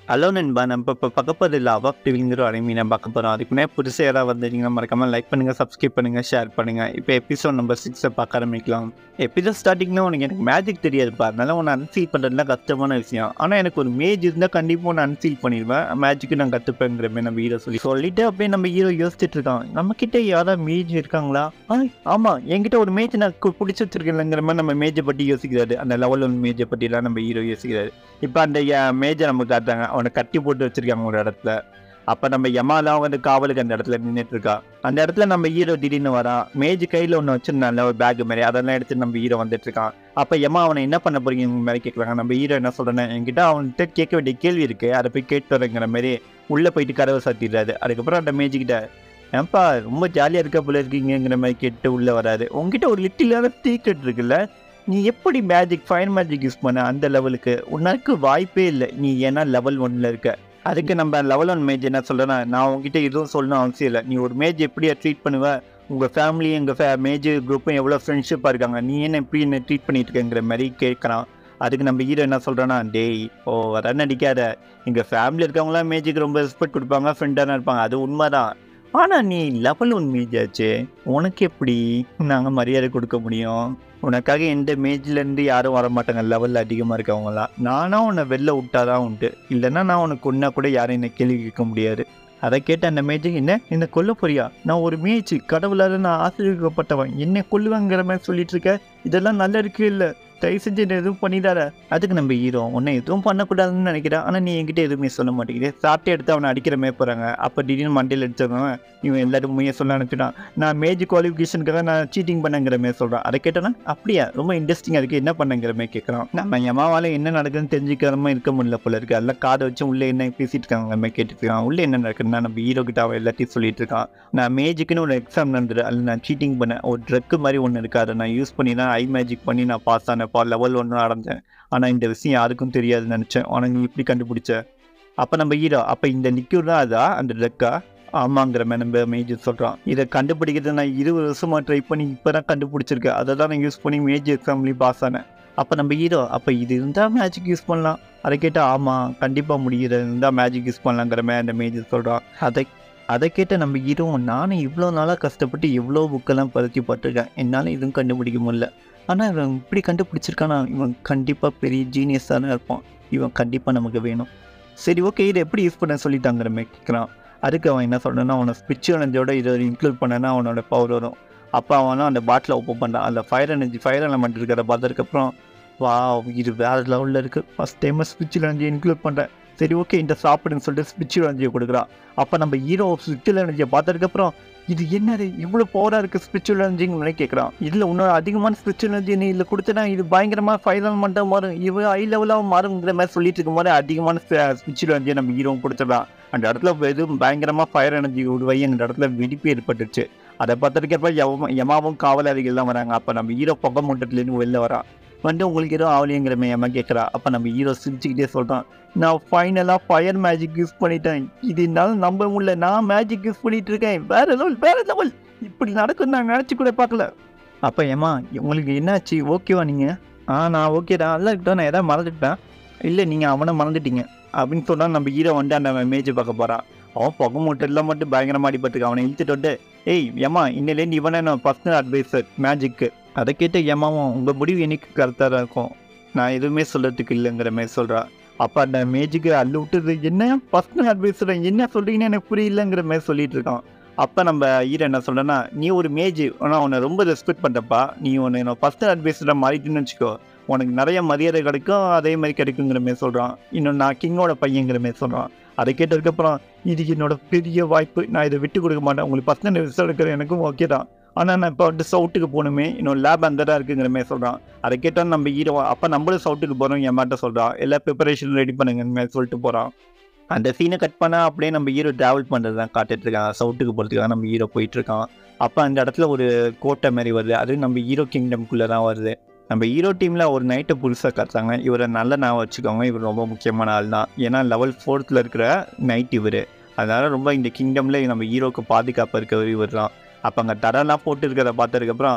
hello நண்பா நம்ம இப்போ பார்க்க போகிறது லவ் டிவிங்கிற அடைமி நான் பார்க்க போகிறோம் அதுக்கு முன்னாடி புதுசாக யாராவது வந்தீங்கன்னா மறக்காமல் லைக் பண்ணுங்கள் சப்ஸ்கிரைப் பண்ணுங்கள் ஷேர் பண்ணுங்கள் இப்போ எபிசோட் நம்பர் சிக்ஸை பார்க்க ஆரம்பிக்கலாம் எபிசோட் ஸ்டார்டிங்கில் உனக்கு எனக்கு மேஜிக் தெரியாதுப்பா அதனால உன்னை அன்சீல் பண்ணுறதுலாம் கஷ்டமான விஷயம் ஆனால் எனக்கு ஒரு மேஜ் இருந்தால் கண்டிப்பாக உன்னை அன்சீல் பண்ணிடுவேன் மேஜிக்கு நான் கற்றுப்பேங்கிற மாதிரி நம்ம ஹீரோ சொல்லி சொல்லிட்டு அப்படியே நம்ம ஹீரோ யோசிச்சுட்டு இருக்கான் நம்மக்கிட்ட யாராவது மேஜ் இருக்காங்களா ஆ ஆமாம் என்கிட்ட ஒரு மேஜ் நான் கு- பிடிச்சி வச்சிருக்கேங்கிற மாதிரி நம்ம மேஜை பற்றி யோசிக்கிறாரு அந்த லெவல் ஒன் மேஜை பற்றிலாம் நம்ம ஹீரோ யோசிக்கிறாரு இப்போ அந்த மேஜை நமக்கு காட்டுறாங்க அவனை கட்டி போட்டு வச்சிருக்காங்க ஒரு இடத்துல அப்போ நம்ம யமாலாம் வந்து காவலுக்கு அந்த இடத்துல நின்றுட்டு இருக்கா அந்த இடத்துல நம்ம ஹீரோ திடீர்னு வரான் மேஜ் கையில் ஒன்று வச்சிருந்தால ஒரு பேக் மாதிரி அதெல்லாம் எடுத்து நம்ம ஹீரோ வந்துட்டு இருக்கான் அப்போ யமா அவனை என்ன பண்ண போறீங்க மாதிரி கேட்குறாங்க நம்ம ஹீரோ என்ன சொல்றேன்னா என்கிட்ட அவன்கிட்ட கேட்க வேண்டிய கேள்வி இருக்கு அதை போய் கேட்டு வரேங்கிற மாதிரி உள்ளே போயிட்டு கதவை சாத்திடுறாரு அதுக்கப்புறம் அந்த மேஜ் கிட்ட ஏன்பா ரொம்ப ஜாலியாக இருக்க போல இருக்கீங்கிற மாதிரி கேட்டு உள்ளே வராது உங்ககிட்ட ஒரு லிட்டிலான சீக்ரெட் இருக்குல்ல நீ எப்படி மேஜிக் ஃபைன் மேஜிக் யூஸ் பண்ண அந்த லெவலுக்கு உனக்கு வாய்ப்பே இல்லை நீ ஏன்னா லெவல் ஒன்ல இருக்க அதுக்கு நம்ம லெவல் ஒன் மேஜ் என்ன சொல்றேன்னா நான் உங்ககிட்ட எதுவும் சொல்லணும் அவசியம் இல்லை நீ ஒரு மேஜ் எப்படியா ட்ரீட் பண்ணுவ உங்கள் ஃபேமிலி எங்கள் ஃபே மேஜ் குரூப்பும் எவ்வளோ ஃப்ரெண்ட்ஷிப்பாக இருக்காங்க நீ என்ன எப்படி என்ன ட்ரீட் பண்ணிட்டு இருக்கங்கிற மாதிரி கேட்குறான் அதுக்கு நம்ம ஹீரோ என்ன சொல்கிறேன்னா டேய் ஓ வர நடிக்காத எங்கள் ஃபேமிலி இருக்கவங்களாம் மேஜுக்கு ரொம்ப ரெஸ்பெக்ட் கொடுப்பாங்க ஃப்ரெண்டாக இருப்பாங்க அது உண்மைதான் ஆனால் நீ லெவல் ஒன் மேஜ் ஆச்சு உனக்கு எப்படி நாங்கள் மரியாதை கொடுக்க முடியும் உனக்காக எந்த மேஜ்லேருந்து யாரும் வர மாட்டாங்க லெவலில் அதிகமாக இருக்கவங்களாம் நானா உன்னை வெளில விட்டாதான் உண்டு இல்லைன்னா நான் உனக்கு கொன்னா கூட யாரும் என்னை கேள்வி கேட்க முடியாது அதை கேட்ட அந்த மேஜுக்கு என்ன என்னை கொல்ல போறியா நான் ஒரு மேய்ச்சி கடவுளால் நான் ஆசீர்வதிக்கப்பட்டவன் என்னை கொல்லுவேங்கிற மாதிரி சொல்லிட்டு இருக்க இதெல்லாம் நல்லா இருக்கு இல்லை தயவு செஞ்சு என்னை எதுவும் பண்ணிடாத அதுக்கு நம்ம ஹீரோ உன்னை எதுவும் பண்ணக்கூடாதுன்னு நினைக்கிறேன் ஆனால் நீ என்கிட்ட எதுவுமே சொல்ல மாட்டேங்குது சாப்பிட்டு எடுத்து அவனை அடிக்கிற மாதிரி போகிறாங்க அப்போ திடீர்னு மண்டையில் அடிச்சவன் இவன் எல்லாரும் உண்மையை சொல்ல அனுப்பிச்சிட்டான் நான் மேஜ் குவாலிஃபிகேஷனுக்காக நான் சீட்டிங் பண்ணங்கிற மாதிரி சொல்கிறான் அதை கேட்டோன்னா அப்படியா ரொம்ப இன்ட்ரெஸ்டிங்காக இருக்குது என்ன பண்ணங்கிற மாதிரி கேட்குறான் நம்ம எமாவால் என்ன நடக்குதுன்னு தெரிஞ்சுக்காம இருக்க முடியல போல இருக்கு எல்லாம் காதை வச்சு உள்ளே என்ன பேசிட்டு இருக்காங்க மாதிரி கேட்டுட்டு இருக்கான் உள்ளே என்ன நடக்குதுன்னா நம்ம ஹீரோ கிட்ட அவன் எல்லாத்தையும் சொல்லிட்டு இருக்கான் நான் மேஜிக்குன்னு ஒரு எக்ஸாம் நடந்துரு அதில் நான் சீட்டிங் பண்ணேன் ஒரு ட்ரக்கு மாதிரி ஒன்று இருக்கு அதை நான் யூஸ் பண்ணி தான் ஐ மேஜிக் பண்ணி நான் பாஸ் ஆனேன் பா லெவல் ஒன்று அடைஞ்சேன் ஆனால் இந்த விஷயம் யாருக்கும் தெரியாதுன்னு நினச்சேன் ஆனால் நீ இப்படி கண்டுபிடிச்ச அப்போ நம்ம ஹீரோ அப்போ இந்த லிக்யூர் தான் அதா அந்த ட்ரக்கா ஆமாங்கிற மாதிரி நம்ம மேஜர் சொல்கிறான் இதை கண்டுபிடிக்கிறது நான் இருபது வருஷமாக ட்ரை பண்ணி இப்போ தான் கண்டுபிடிச்சிருக்கேன் அதை தான் நான் யூஸ் பண்ணி மேஜர் எக்ஸாம்லேயும் பாஸ் ஆனேன் அப்போ நம்ம ஹீரோ அப்போ இது இருந்தால் மேஜிக் யூஸ் பண்ணலாம் அதை கேட்டால் ஆமாம் கண்டிப்பாக முடியுது இருந்தால் மேஜிக் யூஸ் பண்ணலாங்கிற மாதிரி அந்த மேஜர் சொல்கிறான் அதை அதை கேட்ட நம்ம ஹீரோ நானும் இவ்வளோ நாளாக கஷ்டப்பட்டு எவ்வளோ புக்கெல்லாம் பருத்தி பட்டிருக்கேன் என்னால் எதுவும் கண்டுபிடிக்க முடியல ஆனால் இவன் இப்படி கண்டுபிடிச்சிருக்கானா இவன் கண்டிப்பாக பெரிய ஜீனியஸாக தான் இருப்பான் இவன் கண்டிப்பாக நமக்கு வேணும் சரி ஓகே இதை எப்படி யூஸ் பண்ண சொல்லிட்டாங்கிற மாதிரி கேட்குறான் அதுக்கு அவன் என்ன சொல்கிறான்னா அவனை ஸ்பிரிச்சுவல் எனர்ஜியோட இதை இன்க்ளூட் பண்ணனா அவனோட பவர் வரும் அப்போ அவனும் அந்த பாட்டில் ஓப்பன் பண்ணான் அந்த ஃபயர் எனர்ஜி ஃபயர் எலமெண்ட் இருக்கிறத பார்த்ததுக்கப்புறம் வா இது வேறு லெவலில் இருக்குது first time spiritual energy include பண்ணுறேன் சரி ஓகே இந்த சாப்பிடுன்னு சொல்லிட்டு ஸ்பிரிச்சுவல் எனர்ஜியை கொடுக்குறான் அப்போ நம்ம ஹீரோ ஸ்பிரிச்சுவல் எனர்ஜியை பார்த்ததுக்கப்புறம் இது என்னது இவ்வளோ பவராக இருக்குது ஸ்பிரிச்சுவல் எனர்ஜின்னு கேட்குறான் இதில் இன்னொரு அதிகமான ஸ்பிரிச்சுவல் எனர்ஜி நீ இதில் கொடுத்தனா இது பயங்கரமாக ஃபைனல் மட்டும் மாறும் இவ ஹை லெவலாக மாறுங்கிற மாதிரி சொல்லிட்டு இருக்கும் போது அதிகமான ஸ்பிரிச்சுவல் எனர்ஜியை நம்ம ஹீரோவும் கொடுத்துடலாம் அந்த இடத்துல எதுவும் பயங்கரமாக ஃபயர் எனர்ஜி உருவாகி அந்த இடத்துல வெடிப்பு ஏற்பட்டுச்சு அதை பார்த்துருக்கப்ப யம யமாவும் காவலாளிகள் தான் வராங்க அப்போ நம்ம ஹீரோ புகை மூட்டத்துலேருந்து வெளில வரான் வந்து உங்களுக்கு எதுவும் ஆவலியங்கிற மாதிரி யமா கேட்குறா அப்போ நம்ம ஹீரோ சிரிச்சுக்கிட்டே சொல்கிறான் நான் ஃபைனலாக ஃபயர் மேஜிக் யூஸ் பண்ணிட்டேன் இது என்னால் நம்ப முடியல நான் மேஜிக் யூஸ் பண்ணிட்டு இருக்கேன் வேற லெவல் வேற லெவல் இப்படி நடக்கும் நான் நினச்சி கூட பார்க்கல அப்போ ஏமா உங்களுக்கு என்னாச்சு ஓகேவா நீங்கள் ஆ நான் ஓகே தான் நல்லா இருக்கட்டும் நான் எதாவது மறந்துட்டேன் இல்லை நீங்கள் அவனை மறந்துட்டீங்க அப்படின்னு சொன்னால் நம்ம ஹீரோ வந்து அந்த மேஜை பார்க்க போகிறான் அவன் புகை மூட்டெல்லாம் மட்டும் பயங்கரமாக அடிபட்டுருக்கு அவனை இழுத்துட்டு வந்து ஏய் ஏமா இன்னிலேருந்து இவனே நான் பர்சனல் அட்வைசர் மேஜிக்கு அதை கேட்டு ஏமாவும் உங்கள் முடிவு எனக்கு கரெக்டாக தான் இருக்கும் நான் எதுவுமே சொல்கிறதுக்கு இல்லைங்கிற மாதிரி சொல்கிறா அப்போ அந்த மேஜிக்கு அள்ளு விட்டுறது என்ன பர்சனல் அட்வைசர் என்ன சொல்கிறீங்கன்னு எனக்கு புரியலங்கிற மாதிரி சொல்லிட்டு இருக்கான் அப்போ நம்ம ஈர என்ன சொல்கிறேன்னா நீ ஒரு மேஜ் ஆனால் உன்னை ரொம்ப ரெஸ்பெக்ட் பண்ணுறப்பா நீ உன்னை என்னோட பர்சனல் அட்வைஸராக மாறிட்டுன்னு வச்சுக்கோ உனக்கு நிறைய மரியாதை கிடைக்கும் அதே மாதிரி கிடைக்குங்கிற மாதிரி சொல்கிறான் இன்னும் நான் கிங்கோட பையங்கிற மாதிரி சொல்கிறான் அதை கேட்டதுக்கப்புறம் இது என்னோட பெரிய வாய்ப்பு நான் இதை விட்டு கொடுக்க மாட்டேன் உங்களுக்கு பர்சனல் ரிசல்ட் எடுக்கிற எனக்கும் ஓகே தான் ஆனால் நான் இப்போ வந்து சவுட்டுக்கு போகணுமே என்னோட லேப் அந்த தான் இருக்குங்கிற மாதிரி சொல்கிறான் அதை கேட்டால் நம்ம ஹீரோ அப்போ நம்மளும் சவுட்டுக்கு போகிறோம் என் மாட்ட சொல்கிறான் எல்லா ப்ரிப்பரேஷன் ரெடி பண்ணுங்க மாதிரி சொல்லிட்டு போகிறான் அந்த சீனை கட் பண்ணால் அப்படியே நம்ம ஹீரோ ட்ராவல் பண்ணுறது தான் காட்டிட்டு இருக்கான் சவுட்டுக்கு போகிறதுக்காக நம்ம ஹீரோ போயிட்டு இருக்கான் அப்போ அந்த இடத்துல ஒரு கோட்டை மாதிரி வருது அது நம்ம ஹீரோ கிங்டம்குள்ளே தான் வருது நம்ம ஹீரோ டீமில் ஒரு நைட்டை புதுசாக காட்டுறாங்க இவரை நல்ல நான் வச்சுக்கோங்க இவர் ரொம்ப முக்கியமான ஆள் தான் ஏன்னா லெவல் ஃபோர்த்தில் இருக்கிற நைட் இவர் அதனால் ரொம்ப இந்த கிங்டமில் நம்ம ஹீரோக்கு பாதுகாப்பாக இருக்கவர் இவர் தான் அப்போ அங்கே தடம்லாம் போட்டு இருக்கிறத பார்த்ததுக்கப்புறம்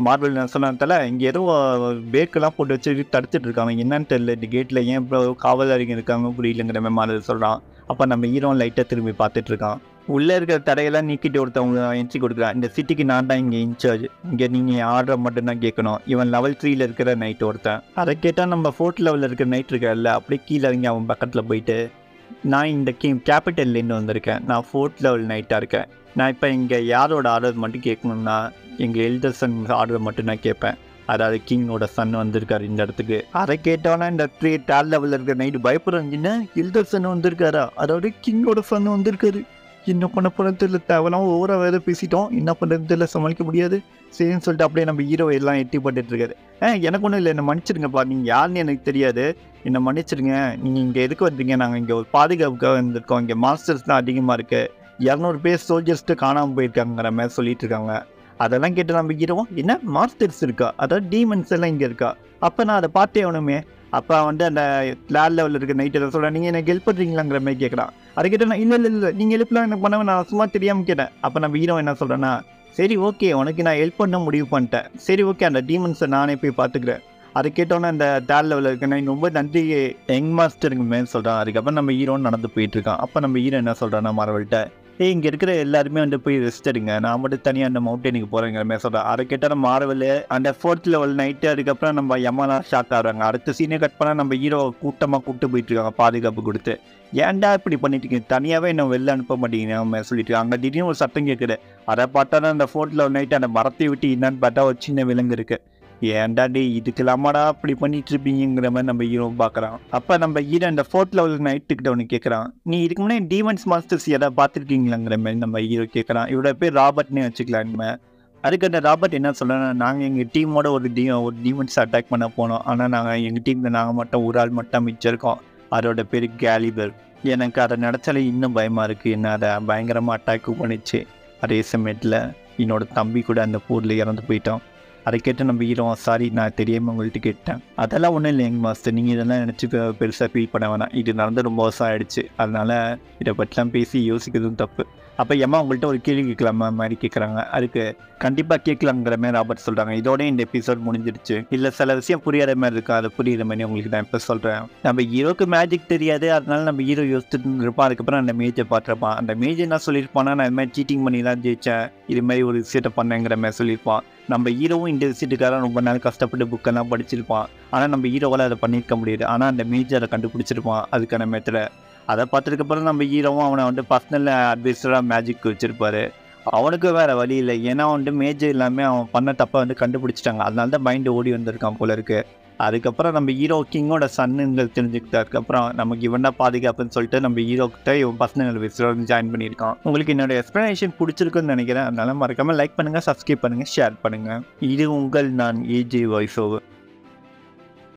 மார்வல் சொன்னதால இங்கே ஏதோ பேக்கெல்லாம் போட்டு வச்சு தடுத்துட்டு இருக்காங்க என்னன்னு தெரியல இந்த கேட்டில் ஏன் இப்போ காவலாளிங்க இருக்காங்க புரியலங்கிற மாதிரி மார்வல் சொல்கிறான் அப்போ நம்ம ஹீரோ லைட்டாக திரும்பி பார்த்துட்டு இருக்கான் உள்ளே இருக்கிற தடையெல்லாம் நீக்கிட்டு ஒருத்தவங்க என்ட்ரி கொடுக்குறான் இந்த சிட்டிக்கு நான் தான் இங்கே இன்சார்ஜ் இங்கே நீங்கள் ஆர்டரை மட்டும்தான் கேட்கணும் இவன் லெவல் த்ரீல இருக்கிற நைட் ஒருத்தன் அதை கேட்டால் நம்ம ஃபோர்த் லெவலில் இருக்கிற நைட் இருக்கல அப்படியே கீழே இறங்கி அவன் பக்கத்தில் போயிட்டு நான் இந்த கே கேபிட்டல்லேருந்து வந்திருக்கேன் நான் ஃபோர்த் லெவல் நைட்டாக இருக்கேன் நான் இப்போ இங்கே யாரோட ஆர்டர் மட்டும் கேட்கணும்னா எங்கள் எல்டர் சன் ஆர்டர் மட்டும் நான் கேட்பேன் அதாவது கிங்கோட சன் வந்திருக்காரு இந்த இடத்துக்கு அதை கேட்டோன்னா இந்த த்ரீ தேர்ட் லெவலில் இருக்கிற நைட்டு பயப்படுறாங்கன்னா எல்டர் சன் வந்திருக்காரா அதாவது கிங்கோட சன் வந்திருக்காரு என்ன பண்ண போகிறது தெரியல தேவையில்லாம ஓவரா வேறு பேசிட்டோம் என்ன பண்ணுறது தெரியல சமாளிக்க முடியாது சரின்னு சொல்லிட்டு அப்படியே நம்ம ஹீரோ எல்லாம் எட்டி போட்டுட்டு இருக்காரு ஆ எனக்கு ஒன்றும் இல்லை என்னை மன்னிச்சிருங்கப்பா நீங்கள் யாருன்னு எனக்கு தெரியாது என்னை மன்னிச்சிருங்க நீங்கள் இங்கே எதுக்கு வந்தீங்க நாங்கள் இங்கே ஒரு பாதுகாப்புக்காக வந்திருக்கோம் இங்கே மாஸ்டர்ஸ் தான் அதிகமாக இருக்குது இரநூறு பேர் சோல்ஜர்ஸ்ட்டு காணாமல் போயிருக்காங்கிற மாதிரி சொல்லிட்டு இருக்காங்க அதெல்லாம் கேட்டு நம்ம ஹீரோ என்ன மாஸ்டர்ஸ் இருக்கா அதாவது டீமன்ஸ் எல்லாம் இங்கே இருக்கா அப்போ நான் அதை பார்த்தே ஆகணுமே அப்போ வந்து அந்த லேட் லெவலில் இருக்க நைட் எதாவது சொல்கிறேன் நீங்கள் எனக்கு ஹெல்ப் பண்ணுறீங்களாங்கிற மாதிரி கேட்குறான் அதை கேட்டு நான் இல்லை இல்லை இல்லை நீங்கள் ஹெல்ப்லாம் எனக்கு பண்ண நான் சும்மா தெரியாமல் கேட்டேன் அப்போ நம்ம ஹீரோ என்ன சொல்கிறேன்னா சரி ஓகே உனக்கு நான் ஹெல்ப் பண்ண முடிவு பண்ணிட்டேன் சரி ஓகே அந்த டீமன்ஸை நானே போய் பார்த்துக்கிறேன் அதை கேட்டோன்னே அந்த தேர்ட் லெவலில் இருக்க நான் ரொம்ப நன்றி யங் மாஸ்டருங்க மேல் சொல்கிறான் அதுக்கப்புறம் நம்ம ஹீரோன்னு நடந்து போயிட்டு இருக்கான் அப்போ நம்ம ஹீரோ என்ன சொல்கிறான்னா மரவள்கிட்ட ஏய் இங்கே இருக்கிற எல்லாருமே வந்து போய் ரெஸ்ட் எடுங்க நான் மட்டும் தனியாக அந்த மவுண்டனுக்கு போகிறேங்கிற மாதிரி சொல்கிறேன் அதை கேட்டால் நம்ம மாரவல் அந்த ஃபோர்த் லெவல் நைட்டு அதுக்கப்புறம் நம்ம எம்மாலாம் ஷாக் ஆகிறாங்க அடுத்த சீனே கட் பண்ணால் நம்ம ஹீரோ கூட்டமாக கூப்பிட்டு போயிட்டு இருக்காங்க பாதுகாப்பு கொடுத்து ஏன்டா இப்படி பண்ணிட்டு இருக்கீங்க தனியாகவே என்ன வெளில அனுப்ப மாட்டேங்கிறீங்க அவங்க சொல்லிட்டு அங்கே திடீர்னு ஒரு சத்தம் கேட்குது அதை பார்த்தா அந்த ஃபோர்த் லெவல் நைட்டு அந்த மரத்தை விட்டு என்னன்னு பார்த்தா ஒரு சின்ன விலங்கு இருக்கு ஏன்டா டே இதுக்கெல்லாமாடா அப்படி பண்ணிட்டு இருப்பீங்கிற மாதிரி நம்ம ஹீரோ பார்க்குறான் அப்போ நம்ம ஹீரோ அந்த ஃபோர்த் லெவல் நைட்டுக்கிட்ட ஒன்று கேட்குறான் நீ இதுக்கு முன்னாடி டீமன்ஸ் மாஸ்டர்ஸ் எதாவது பார்த்துருக்கீங்களாங்கிற மாதிரி நம்ம ஹீரோ கேட்குறான் இவரோட பேர் ராபர்ட்னே வச்சுக்கலாம் நம்ம அதுக்கு அந்த ராபர்ட் என்ன சொல்கிறேன்னா நாங்கள் எங்கள் டீமோட ஒரு டீ ஒரு டீமன்ஸ் அட்டாக் பண்ண போனோம் ஆனால் நாங்கள் எங்கள் டீமில் நாங்கள் மட்டும் ஒரு ஆள் மட்டும் மிச்சம் இருக்கோம் அதோட பேர் கேலிபர் எனக்கு அதை நினச்சாலே இன்னும் பயமாக இருக்குது என்ன அதை பயங்கரமாக அட்டாக்கு பண்ணிச்சு அதே சமயத்தில் என்னோட தம்பி கூட அந்த போரில் இறந்து போயிட்டான் அதை கேட்டு நம்ம ஹீரோ சாரி நான் தெரியாமல் உங்கள்கிட்ட கேட்டேன் அதெல்லாம் ஒன்றும் இல்லை எங்கள் மாஸ்டர் நீங்கள் இதெல்லாம் நினச்சி பெருசாக ஃபீல் பண்ண வேணாம் இது நடந்து ரொம்ப வருஷம் ஆயிடுச்சு அதனால் இதை பற்றிலாம் பேசி யோசிக்கிறதும் தப்பு அப்போ ஏமா உங்கள்கிட்ட ஒரு கேள்வி கேட்கலாமா மாதிரி கேட்குறாங்க அதுக்கு கண்டிப்பாக கேட்கலாங்கிற மாதிரி ராபர்ட் சொல்கிறாங்க இதோட இந்த எபிசோட் முடிஞ்சிருச்சு இல்லை சில விஷயம் புரியாத மாதிரி இருக்கும் அதை புரியுற மாதிரி உங்களுக்கு நான் இப்போ சொல்கிறேன் நம்ம ஹீரோக்கு மேஜிக் தெரியாது அதனால நம்ம ஹீரோ யோசிச்சுட்டு இருப்பான் அதுக்கப்புறம் அந்த மேஜை பார்த்துருப்பான் அந்த மேஜ் என்ன சொல்லியிருப்பான்னா நான் இது மாதிரி சீட்டிங் பண்ணி தான் ஜெயித்தேன் இது மாதிரி ஒரு விஷயத்தை பண்ணேங்கிற மாதிரி சொல்லியிருப்பான் நம்ம ஹீரோவும் இந்த விஷயத்துக்காக ரொம்ப நாள் கஷ்டப்பட்டு புக்கெல்லாம் படிச்சிருப்பான் ஆனால் நம்ம ஹீரோவால் அதை பண்ணியிருக்க முடியாது ஆனால் அந்த மேஜை அதை கண்டுபிடிச்சிருப்பான் அதுக்கான மெத்தில் அதை பார்த்ததுக்கப்புறம் நம்ம ஹீரோவும் அவனை வந்து பர்சனல் அட்வைஸராக மேஜிக் வச்சுருப்பாரு அவனுக்கு வேறு வழி இல்லை ஏன்னா வந்துட்டு மேஜர் எல்லாமே அவன் பண்ண தப்பை வந்து கண்டுபிடிச்சிட்டாங்க அதனால தான் மைண்டு ஓடி வந்திருக்கான் போல இருக்கு அதுக்கப்புறம் நம்ம ஹீரோ கிங்கோட சன்னுங்கள் தெரிஞ்சுக்கிட்டதுக்கப்புறம் நமக்கு இவன் தான் பாதுகாப்புன்னு சொல்லிட்டு நம்ம ஹீரோ கிட்ட இவன் பர்சனல் அட்வைஸராக ஜாயின் பண்ணியிருக்கான் உங்களுக்கு என்னோட எக்ஸ்ப்ளனேஷன் பிடிச்சிருக்குன்னு நினைக்கிறேன் அதனால மறக்காமல் லைக் பண்ணுங்கள் சப்ஸ்கிரைப் பண்ணுங்கள் ஷேர் பண்ணுங்கள் இது உங்கள் நான் ஏஜே வாய்ஸ் ஓவர்